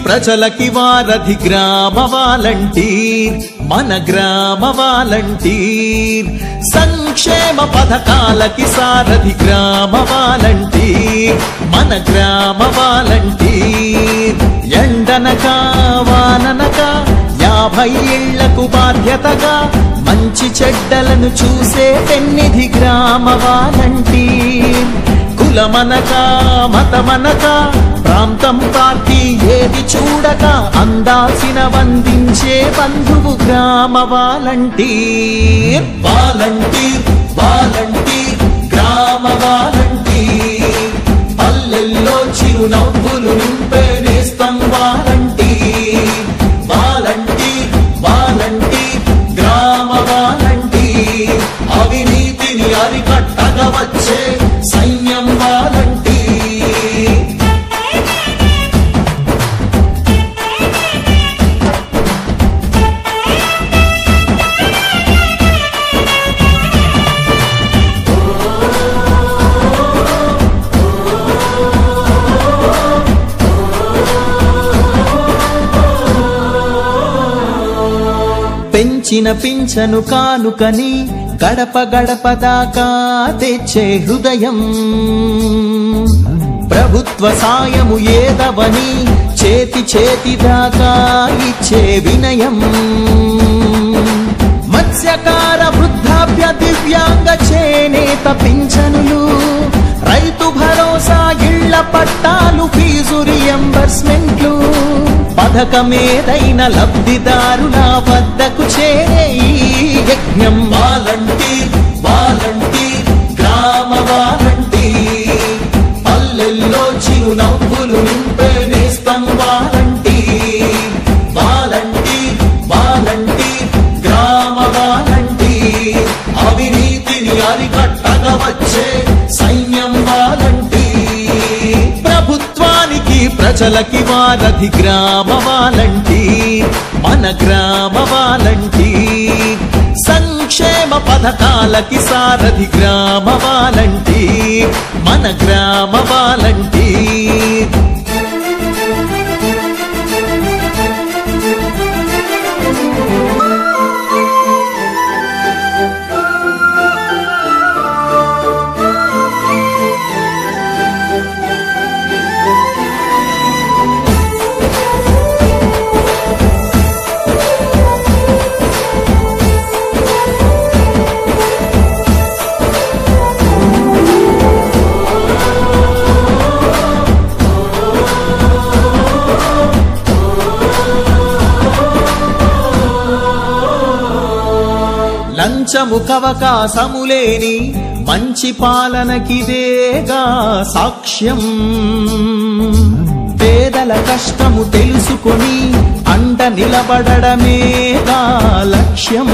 ప్రజలకి వారధి గ్రామ వాలంటీర్ మన గ్రామ వాలంటీర్ సంక్షేమ పథకాలకి సారథి గ్రామ వాలంటీర్ మన గ్రామ వాలంటీర్ ఎండనక వాననక యాభై ఏళ్లకు బాధ్యతగా మంచి చెడ్డలను చూసే పెన్నిధి గ్రామ వాలంటీర్ కులమనక మతమనక ప్రాంతం పార్టీ ఏది చూడక అందాల్సిన వందించే బంధువు గ్రామ వాలంటీర్ వాలంటీర్ వాలంటీర్ గ్రామ వాలంటీర్ పల్లెల్లో చిరునవ్వులు నింపే నేస్తం వాలంటీర్ వాలంటీర్ వాలంటీర్ గ్రామ వాలంటీర్ అవినీతిని అరికట్టగా వచ్చే సైన్యం వాలంటీర్ పెంచిన పింఛను కానుకని గడప గడప దాకా తెచ్చే హృదయం ప్రభుత్వ సాయము ఏదవని చేతి చేతి దాకా ఇచ్చే వినయం మత్స్యకార వృద్ధాప్య దివ్యాంగ చేనేత పింఛనులు రైతు భరోసా ఇళ్ల పట్టాలు ఫీజు రియంబర్స్మెంట్లు పథకమేదైన లబ్ధిదారుల వద్దకు చేరే ఈ యజ్ఞం వాలంటీర్ వాలంటీర్ గ్రామ వాలంటీర్ పల్లెల్లో చిరునవ్వులు నింపే నేస్తం వాలంటీర్ వాలంటీర్ వాలంటీర్ గ్రామ వాలంటీర్ అవినీతిని అరికట్టగా వచ్చే సైన్యం వాలంటీర్ ప్రభుత్వానికి ప్రజలకి వారధి గ్రామ వాలంటీర్ మన గ్రామ వాలంటీర్ సంక్షేమ పథకాలకి సారథి గ్రామ వాలంటీర్ మన గ్రామ వాలంటీర్ లంచము కవకాసములేని మంచి పాలనకిదేగా సాక్ష్యం పేదల కష్టము తెలుసుకొని అండ నిలబడమేగా లక్ష్యం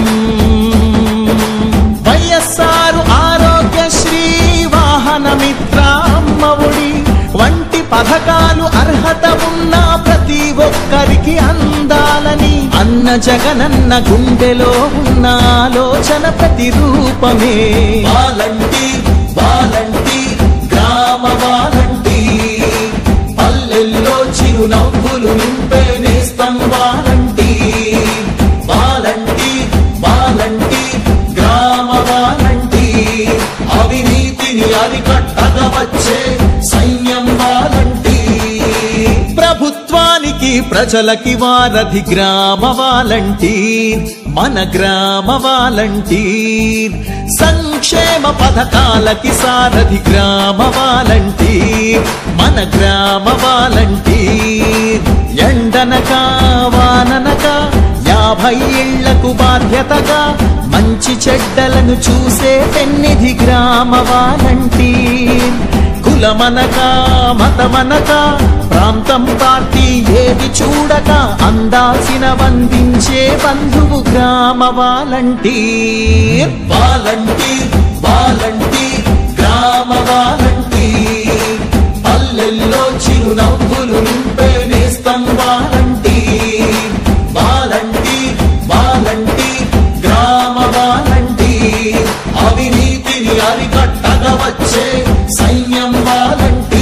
వైఎస్ఆర్ ఆరోగ్యశ్రీ వాహన మిత్ర అమ్మఒడి వంటి పథకాలు అర్హత ఉన్న ప్రతి ఒక్కరికి అందాలని అన్న జగనన్న గుండెలో ఉన్న ఆలోచన ప్రతిరూపమే వాలంటీర్ వాలంటీర్ గ్రామ వాలంటీర్ పల్లెల్లో చిరునవ్వులు నింపే నేస్తం వాలంటీర్ వాలంటీర్ వాలంటీర్ గ్రామ వాలంటీర్ అవినీతిని అరికట్టగా వచ్చే సైన్యం వాలంటీర్ ప్రభుత్వానికి ప్రజలకి వారధి గ్రామ వాలంటీర్ మన గ్రామ వాలంటీర్ సంక్షేమ పథకాలకి సారథి గ్రామ వాలంటీర్ మన గ్రామ వాలంటీర్ ఎండనక వాననక యాభై ఏళ్లకు బాధ్యతగా మంచి చెడ్డలను చూసే పెన్నిధి గ్రామ వాలంటీర్ కులమనక మతమనక ప్రాంతం పార్టీ ఏది చూడక అందాల్సిన వందించే బంధువు గ్రామ వాలంటీర్ వాలంటీర్ వాలంటీర్ గ్రామ వాలంటీర్ పల్లెల్లో చిరునవ్వులు నింపే నేస్తం వాలంటీర్ వాలంటీర్ వాలంటీర్ గ్రామ వాలంటీర్ అవినీతిని అరికట్టగా వచ్చే సైన్యం వాలంటీర్